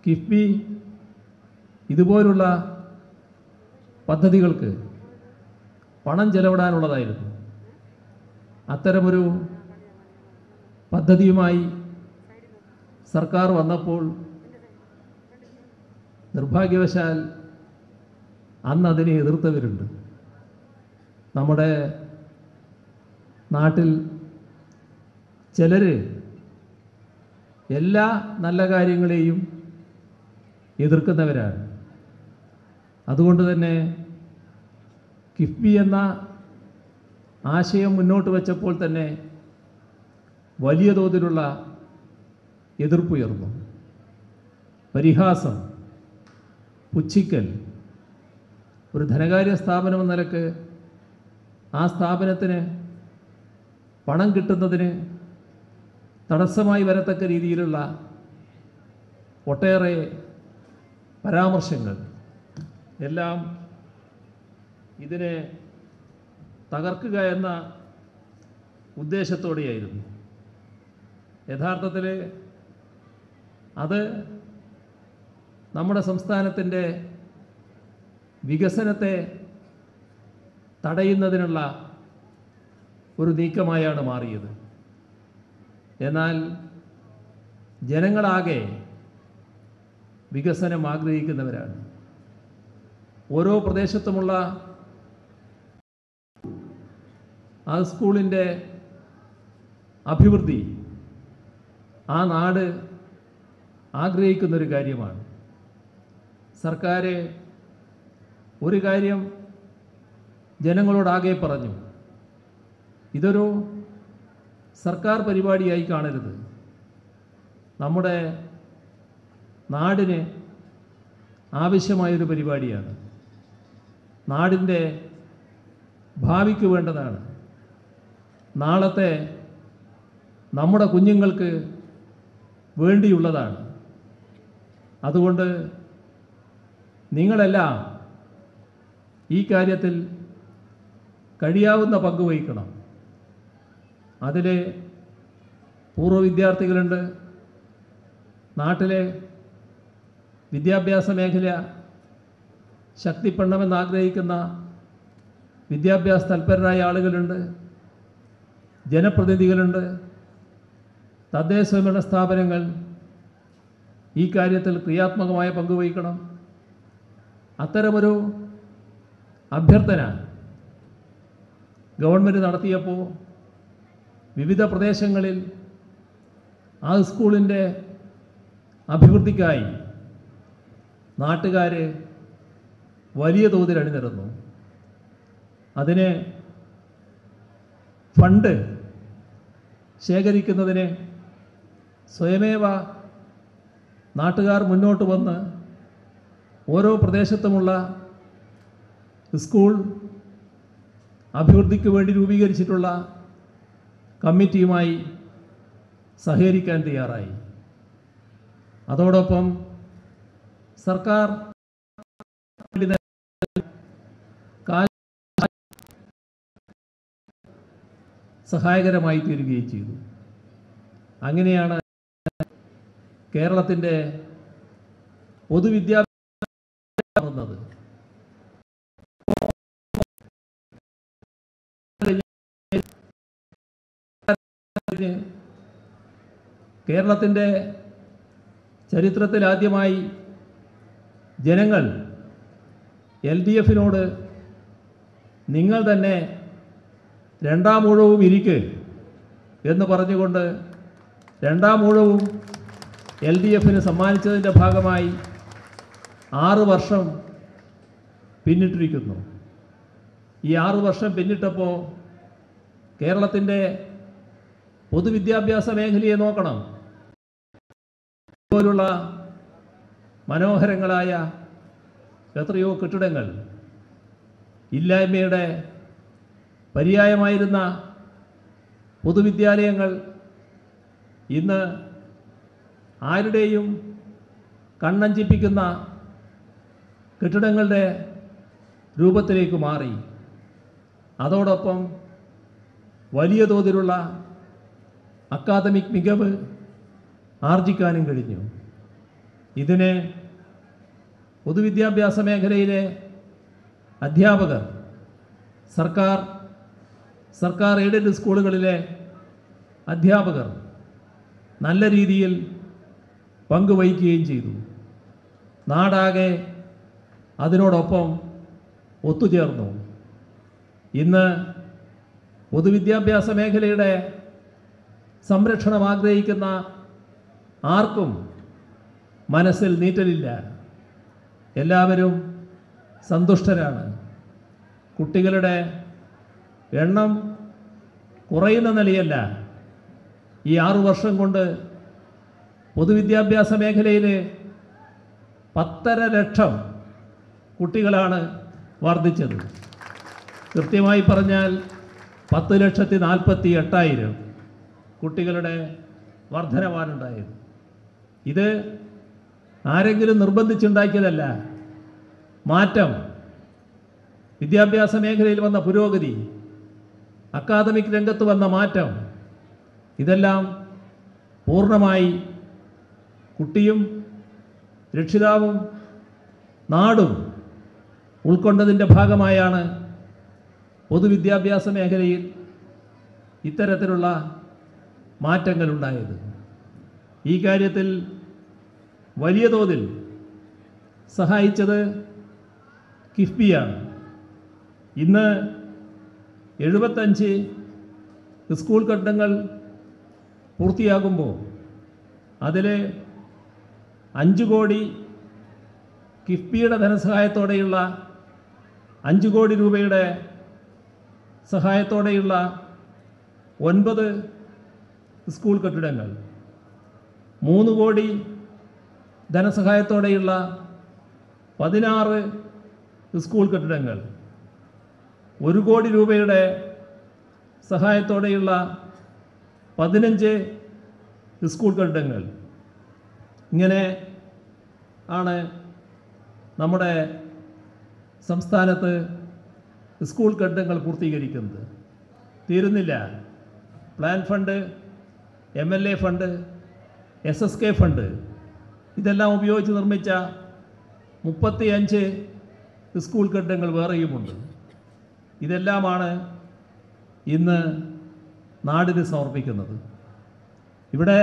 കിഫ്ബി ഇതുപോലുള്ള പദ്ധതികൾക്ക് പണം ചെലവിടാനുള്ളതായിരുന്നു അത്തരമൊരു പദ്ധതിയുമായി സർക്കാർ വന്നപ്പോൾ നിർഭാഗ്യവശാൽ അന്ന് അതിനെ എതിർത്തവരുണ്ട് നമ്മുടെ നാട്ടിൽ ചിലർ എല്ലാ നല്ല കാര്യങ്ങളെയും എതിർക്കുന്നവരാണ് അതുകൊണ്ട് തന്നെ കിഫ്ബി എന്ന ആശയം മുന്നോട്ട് വച്ചപ്പോൾ തന്നെ വലിയ തോതിലുള്ള എതിർപ്പുയർന്നു പരിഹാസം പുച്ഛിക്കൽ ഒരു ധനകാര്യ സ്ഥാപനം എന്ന നിലക്ക് ആ സ്ഥാപനത്തിന് പണം കിട്ടുന്നതിന് തടസ്സമായി വരത്തക്ക രീതിയിലുള്ള ഒട്ടേറെ പരാമർശങ്ങൾ എല്ലാം ഇതിനെ തകർക്കുക എന്ന ഉദ്ദേശത്തോടെയായിരുന്നു യഥാർത്ഥത്തിൽ അത് നമ്മുടെ സംസ്ഥാനത്തിൻ്റെ വികസനത്തെ തടയുന്നതിനുള്ള ഒരു നീക്കമായാണ് മാറിയത് എന്നാൽ ജനങ്ങളാകെ വികസനം ആഗ്രഹിക്കുന്നവരാണ് ഓരോ പ്രദേശത്തുമുള്ള ആ സ്കൂളിൻ്റെ അഭിവൃദ്ധി ആ നാട് ആഗ്രഹിക്കുന്നൊരു കാര്യമാണ് സർക്കാർ ഒരു കാര്യം ജനങ്ങളോടാകെ പറഞ്ഞു ഇതൊരു സർക്കാർ പരിപാടിയായി കാണരുത് നമ്മുടെ നാടിന് ആവശ്യമായൊരു പരിപാടിയാണ് നാടിൻ്റെ ഭാവിക്ക് വേണ്ടതാണ് നാളത്തെ നമ്മുടെ കുഞ്ഞുങ്ങൾക്ക് വേണ്ടിയുള്ളതാണ് അതുകൊണ്ട് നിങ്ങളെല്ലാം ഈ കാര്യത്തിൽ കഴിയാവുന്ന പങ്ക് വഹിക്കണം അതിൽ പൂർവ്വ വിദ്യാർത്ഥികളുണ്ട് നാട്ടിലെ വിദ്യാഭ്യാസ മേഖല ശക്തിപ്പെടണമെന്ന് ആഗ്രഹിക്കുന്ന വിദ്യാഭ്യാസ തൽപരരായ ആളുകളുണ്ട് ജനപ്രതിനിധികളുണ്ട് തദ്ദേശ സ്വയംഭരണ സ്ഥാപനങ്ങൾ ഈ കാര്യത്തിൽ ക്രിയാത്മകമായ പങ്ക് വഹിക്കണം അത്തരമൊരു അഭ്യർത്ഥന ഗവൺമെൻറ് നടത്തിയപ്പോൾ വിവിധ പ്രദേശങ്ങളിൽ ആ സ്കൂളിൻ്റെ അഭിവൃദ്ധിക്കായി നാട്ടുകാർ വലിയ തോതിൽ അണിനിരന്നു അതിന് ഫണ്ട് ശേഖരിക്കുന്നതിന് സ്വയമേവ നാട്ടുകാർ മുന്നോട്ട് വന്ന് ഓരോ പ്രദേശത്തുമുള്ള സ്കൂൾ അഭിവൃദ്ധിക്ക് വേണ്ടി രൂപീകരിച്ചിട്ടുള്ള കമ്മിറ്റിയുമായി സഹകരിക്കാൻ തയ്യാറായി അതോടൊപ്പം സർക്കാർ വേണ്ടി നൽകുന്ന കാശ് സഹായകരമായി തീരുകയും ചെയ്തു അങ്ങനെയാണ് കേരളത്തിൻ്റെ പൊതുവിദ്യാഭ്യാസം വന്നത് കേരളത്തിൻ്റെ ചരിത്രത്തിൽ ആദ്യമായി ജനങ്ങൾ എൽ ഡി എഫിനോട് നിങ്ങൾ തന്നെ രണ്ടാം ഊഴവും ഇരിക്ക് എന്ന് പറഞ്ഞുകൊണ്ട് രണ്ടാം ഊഴവും എൽ ഡി എഫിന് സമ്മാനിച്ചതിൻ്റെ ഭാഗമായി ആറ് വർഷം പിന്നിട്ടിരിക്കുന്നു ഈ ആറ് വർഷം പിന്നിട്ടപ്പോൾ കേരളത്തിൻ്റെ പൊതുവിദ്യാഭ്യാസ മേഖലയെ നോക്കണം പോലുള്ള മനോഹരങ്ങളായ എത്രയോ കെട്ടിടങ്ങൾ ഇല്ലായ്മയുടെ പര്യായമായിരുന്ന പൊതുവിദ്യാലയങ്ങൾ ഇന്ന് ആരുടെയും കണ്ണഞ്ചിപ്പിക്കുന്ന കെട്ടിടങ്ങളുടെ രൂപത്തിലേക്ക് മാറി അതോടൊപ്പം വലിയ തോതിലുള്ള അക്കാദമിക് മികവ് ആർജിക്കാനും കഴിഞ്ഞു ഇതിന് പൊതുവിദ്യാഭ്യാസ മേഖലയിലെ അധ്യാപകർ സർക്കാർ സർക്കാർ എയ്ഡഡ് സ്കൂളുകളിലെ അധ്യാപകർ നല്ല രീതിയിൽ പങ്കുവഹിക്കുകയും ചെയ്തു നാടാകെ അതിനോടൊപ്പം ഒത്തുചേർന്നു ഇന്ന് പൊതുവിദ്യാഭ്യാസ മേഖലയുടെ സംരക്ഷണം ആഗ്രഹിക്കുന്ന ആർക്കും മനസ്സിൽ നീറ്റലില്ല എല്ലാവരും സന്തുഷ്ടരാണ് കുട്ടികളുടെ എണ്ണം കുറയുന്ന നിലയല്ല ഈ ആറു വർഷം കൊണ്ട് പൊതുവിദ്യാഭ്യാസ മേഖലയിൽ പത്തര ലക്ഷം കുട്ടികളാണ് വർദ്ധിച്ചത് കൃത്യമായി പറഞ്ഞാൽ പത്ത് ലക്ഷത്തി നാൽപ്പത്തി എട്ടായിരം കുട്ടികളുടെ വർധനവാനുണ്ടായത് ഇത് ആരെങ്കിലും നിർബന്ധിച്ചുണ്ടാക്കിയതല്ല മാറ്റം വിദ്യാഭ്യാസ മേഖലയിൽ വന്ന പുരോഗതി അക്കാദമിക് രംഗത്ത് വന്ന മാറ്റം ഇതെല്ലാം പൂർണ്ണമായി കുട്ടിയും രക്ഷിതാവും നാടും ഉൾക്കൊണ്ടതിൻ്റെ ഭാഗമായാണ് പൊതുവിദ്യാഭ്യാസ മേഖലയിൽ ഇത്തരത്തിലുള്ള മാറ്റങ്ങളുണ്ടായത് ഈ കാര്യത്തിൽ വലിയ തോതിൽ സഹായിച്ചത് കിഫ്ബിയാണ് ഇന്ന് എഴുപത്തഞ്ച് സ്കൂൾ കെട്ടിടങ്ങൾ പൂർത്തിയാകുമ്പോൾ അതിൽ അഞ്ച് കോടി കിഫ്ബിയുടെ ധനസഹായത്തോടെയുള്ള അഞ്ച് കോടി രൂപയുടെ സഹായത്തോടെയുള്ള ഒൻപത് സ്കൂൾ കെട്ടിടങ്ങൾ മൂന്ന് കോടി ധനസഹായത്തോടെയുള്ള പതിനാറ് സ്കൂൾ കെട്ടിടങ്ങൾ ഒരു കോടി രൂപയുടെ സഹായത്തോടെയുള്ള പതിനഞ്ച് സ്കൂൾ കെട്ടിടങ്ങൾ ഇങ്ങനെ ആണ് നമ്മുടെ സംസ്ഥാനത്ത് സ്കൂൾ കെട്ടിടങ്ങൾ പൂർത്തീകരിക്കുന്നത് തീരുന്നില്ല plan fund M L A fund S S K fund ഇതെല്ലാം ഉപയോഗിച്ച് നിർമ്മിച്ച മുപ്പത്തി അഞ്ച് സ്കൂൾ കെട്ടിടങ്ങൾ വേറെയുമുണ്ട് ഇതെല്ലാമാണ് ഇന്ന് നാടിന് സമർപ്പിക്കുന്നത് ഇവിടെ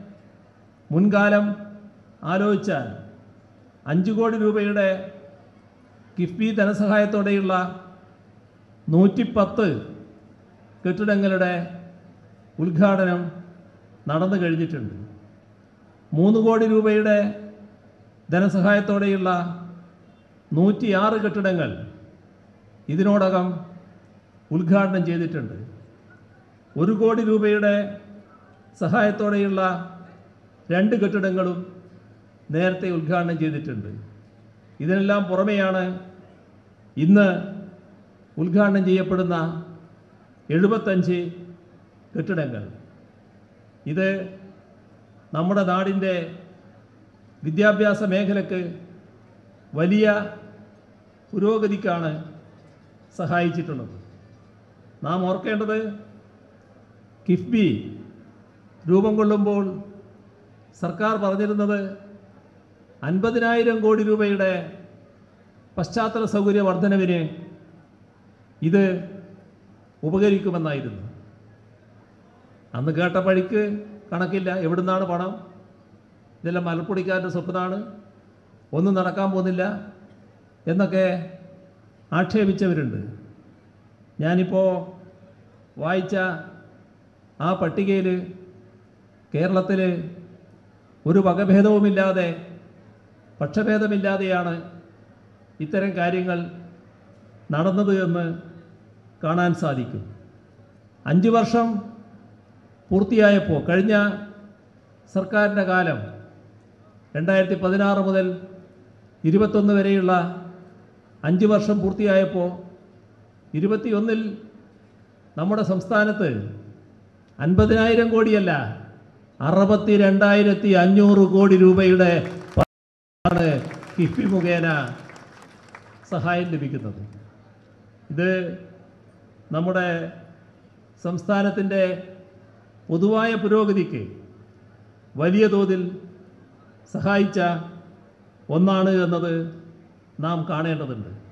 മുൻകാലം ആലോചിച്ചാൽ അഞ്ച് കോടി രൂപയുടെ കിഫ്ബി ധനസഹായത്തോടെയുള്ള നൂറ്റിപ്പത്ത് കെട്ടിടങ്ങളുടെ ഉദ്ഘാടനം നടന്നു കഴിഞ്ഞിട്ടുണ്ട് മൂന്ന് കോടി രൂപയുടെ ധനസഹായത്തോടെയുള്ള നൂറ്റിയാറ് കെട്ടിടങ്ങൾ ഇതിനോടകം ഉദ്ഘാടനം ചെയ്തിട്ടുണ്ട് ഒരു കോടി രൂപയുടെ സഹായത്തോടെയുള്ള രണ്ട് കെട്ടിടങ്ങളും നേരത്തെ ഉദ്ഘാടനം ചെയ്തിട്ടുണ്ട് ഇതിനെല്ലാം പുറമെയാണ് ഇന്ന് ഉദ്ഘാടനം ചെയ്യപ്പെടുന്ന എഴുപത്തഞ്ച് കെട്ടിടങ്ങൾ ഇത് നമ്മുടെ നാടിൻ്റെ വിദ്യാഭ്യാസ മേഖലക്ക് വലിയ പുരോഗതിക്കാണ് സഹായിച്ചിട്ടുള്ളത് നാം ഓർക്കേണ്ടത് കിഫ്ബി രൂപം കൊള്ളുമ്പോൾ സർക്കാർ പറഞ്ഞിരുന്നത് അൻപതിനായിരം കോടി രൂപയുടെ പശ്ചാത്തല സൗകര്യ വർധനവിന് ഇത് ഉപകരിക്കുമെന്നായിരുന്നു അന്ന് കേട്ട പഴിക്ക് കണക്കില്ല എവിടുന്നാണ് പണം ഇതെല്ലാം മലപ്പൊടിക്കാരുടെ സ്വപ്നമാണ് ഒന്നും നടക്കാൻ പോകുന്നില്ല എന്നൊക്കെ ആക്ഷേപിച്ചവരുണ്ട് ഞാനിപ്പോൾ വായിച്ച ആ പട്ടികയിൽ കേരളത്തിൽ ഒരു വകഭേദവുമില്ലാതെ പക്ഷഭേദമില്ലാതെയാണ് ഇത്തരം കാര്യങ്ങൾ നടന്നത് എന്ന് കാണാൻ സാധിക്കും അഞ്ച് വർഷം പൂർത്തിയായപ്പോൾ കഴിഞ്ഞ സർക്കാരിൻ്റെ കാലം രണ്ടായിരത്തി പതിനാറ് മുതൽ ഇരുപത്തൊന്ന് വരെയുള്ള അഞ്ച് വർഷം പൂർത്തിയായപ്പോൾ ഇരുപത്തിയൊന്നിൽ നമ്മുടെ സംസ്ഥാനത്ത് അൻപതിനായിരം കോടിയല്ല അറുപത്തി രണ്ടായിരത്തി അഞ്ഞൂറ് കോടി രൂപയുടെ ആണ് കിഫ്ബി മുഖേന സഹായം ലഭിക്കുന്നത് ഇത് നമ്മുടെ സംസ്ഥാനത്തിൻ്റെ പൊതുവായ പുരോഗതിക്ക് വലിയ തോതിൽ സഹായിച്ച ഒന്നാണ് എന്നത് നാം കാണേണ്ടതുണ്ട്